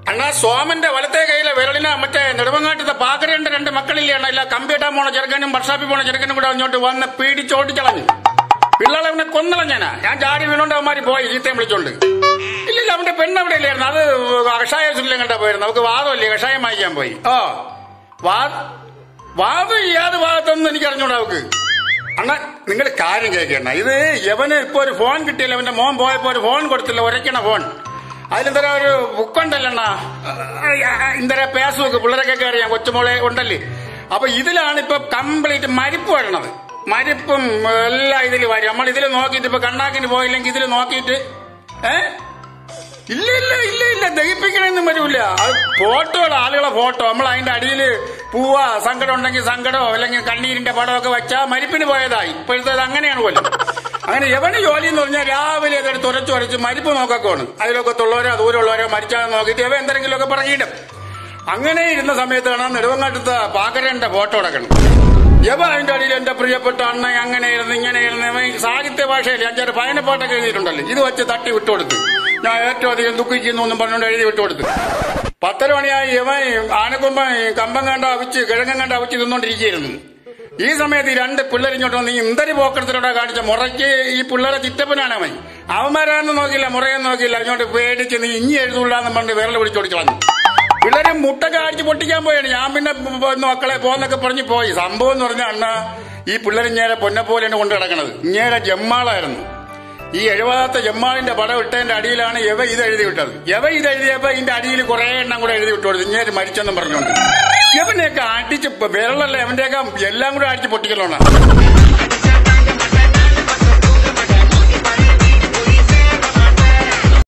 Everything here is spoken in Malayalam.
അണ്ണാ സോമന്റെ വലത്തെ കയ്യിലെ വിരളിന മറ്റേ നെടുമങ്ങാട്ടത്തെ പാക്കരന്റെ രണ്ട് മക്കളില്ലേ അണ്ണാ ഇല്ല കമ്പ്യൂട്ടർ പോണ ചെറുക്കനും വർഷാപ്പിൽ പോണ ചെറുക്കനും കൂടെ അങ്ങോട്ട് വന്ന് പീടിച്ചോട്ടിച്ചളഞ്ഞു പിള്ളേരെ അവനെ കൊന്നളഞ്ഞാ ഞാൻ ചാടി വീണോണ്ട് അവന്മാര് പോയി ചീത്തയും വിളിച്ചോണ്ട് ഇല്ലില്ല അവന്റെ പെണ്ണ് ഇല്ലായിരുന്നു അത് കഷായ സുല്യം കണ്ടാ പോയിരുന്നു നമുക്ക് വാദമല്ലേ കഷായം വാങ്ങിക്കാൻ പോയി ഓ വാ വാദം യാത് ഭാഗത്തൊന്നും എനിക്ക് അറിഞ്ഞൂടാ അവക്ക് അണ്ണ നിങ്ങൾ കാര്യം കേൾക്കണ്ട ഇത് യവന് ഇപ്പൊ ഒരു ഫോൺ കിട്ടിയില്ല അവന്റെ മോൻ പോയപ്പോ ഒരു ഫോൺ കൊടുത്തില്ല ഉരയ്ക്കണ ഫോൺ അതിലെന്തര ഒരു ബുക്കുണ്ടല്ലണ്ണ ഇന്തര പേസ്ബുക്ക് പിള്ളേരൊക്കെ അറിയാം കൊച്ചുമോളെ ഉണ്ടല്ലേ അപ്പൊ ഇതിലാണ് ഇപ്പൊ കംപ്ലീറ്റ് മരിപ്പ് വരണത് മരിപ്പും എല്ലാം ഇതിൽ വരും നമ്മൾ ഇതിൽ നോക്കിയിട്ട് ഇപ്പൊ കണ്ണാക്കിന് പോയില്ലെങ്കിൽ ഇതിൽ നോക്കിയിട്ട് ഏ ഇല്ല ഇല്ല ഇല്ല ഇല്ല ദഹിപ്പിക്കണമെന്നും വരൂല അത് ഫോട്ടോകൾ ആളുകളെ ഫോട്ടോ നമ്മൾ അതിന്റെ അടിയിൽ പൂവ സങ്കടം ഉണ്ടെങ്കിൽ സങ്കടമോ അല്ലെങ്കിൽ കണ്ണീരിന്റെ പടമൊക്കെ വെച്ചാൽ മരിപ്പിന് പോയതായി ഇപ്പോഴത്തേത് അങ്ങനെയാണ് പോലും അങ്ങനെ എവന് ജോലി എന്ന് പറഞ്ഞാൽ രാവിലെ അതെടുത്ത് ഉരച്ച് ഉരച്ച് മരിപ്പ് നോക്കൊക്കെയാണ് അതിലൊക്കെ തുള്ളവരോ ദൂരമുള്ളവരോ മരിച്ചാൽ നോക്കിയിട്ട് എവ എന്തെങ്കിലുമൊക്കെ പറഞ്ഞിടും അങ്ങനെ ഇരുന്ന സമയത്താണ് നെടുവങ്ങാട്ടത്തെ പാക്കരന്റെ ഫോട്ടോ എടുക്കണം യവ അതിന്റെ അടിയിൽ എന്റെ പ്രിയപ്പെട്ട അണ്ണ അങ്ങനെയായിരുന്നു ഇങ്ങനെയായിരുന്നു ഇവൻ ഈ സാഹിത്യ ഭാഷയിൽ അഞ്ചാറ് പയനപ്പാട്ടൊക്കെ എഴുതിയിട്ടുണ്ടല്ലോ ഇത് വെച്ച് തട്ടി വിട്ടുകൊടുത്തു ഞാൻ ഏറ്റവും അധികം ദുഃഖിക്കുന്നു എന്നും പറഞ്ഞുകൊണ്ട് എഴുതി വിട്ടുകൊടുത്തു പത്തര മണിയായി ഇവൻ ആനക്കൊമ്പ കമ്പം കണ്ട അവിച്ച് കിഴങ്ങൻ കണ്ട അവിച്ച് തിന്നോണ്ടിരിക്കുകയായിരുന്നു ഈ സമയത്ത് ഈ രണ്ട് പിള്ളേരിങ്ങോട്ട് വന്ന് ഈ ഇന്തരി പോക്കെടുത്തിലൂടെ കാണിച്ച മുറയ്ക്ക് ഈ പിള്ളേരെ ചിറ്റപ്പനാണ് അവൻ അവന്മാരാണെന്ന് നോക്കില്ല മുറയെന്ന് നോക്കില്ല അങ്ങോട്ട് പേടിച്ച് നീ ഇനി എഴുതൂലെന്ന് പറഞ്ഞ് വിരൽ പിടിച്ചോടിച്ചു കളഞ്ഞു പിള്ളേര് മുട്ടൊക്കെ അടിച്ച് പൊട്ടിക്കാൻ പോയാണ് ഞാൻ പിന്നെ ഒന്ന് മക്കളെ പോന്നൊക്കെ പറഞ്ഞ് പോയി സംഭവം എന്ന് പറഞ്ഞാൽ അണ്ണ ഈ പിള്ളേർ ഇങ്ങേരെ പൊന്നെ പോലെയാണ് കൊണ്ട് കിടക്കണത് ഇങ്ങേരെ ജമ്മാളായിരുന്നു ഈ എഴുപതാത്ത ജമ്മാളിന്റെ പടം ഇട്ടതിന്റെ അടിയിലാണ് യവ ഇത് എഴുതി വിട്ടത് യവ ഇത് എഴുതിയപ്പോ ഇതിന്റെ അടിയിൽ കുറെ എണ്ണം കൂടെ എഴുതി വിട്ടു കൊടുത്തു ഇങ്ങേര് മരിച്ചെന്നും പറഞ്ഞുകൊണ്ട് യവനെയൊക്കെ അടിച്ച് വിരളല്ല അവന്റെയൊക്കെ എല്ലാം കൂടെ അടിച്ച് പൊട്ടിക്കലോണ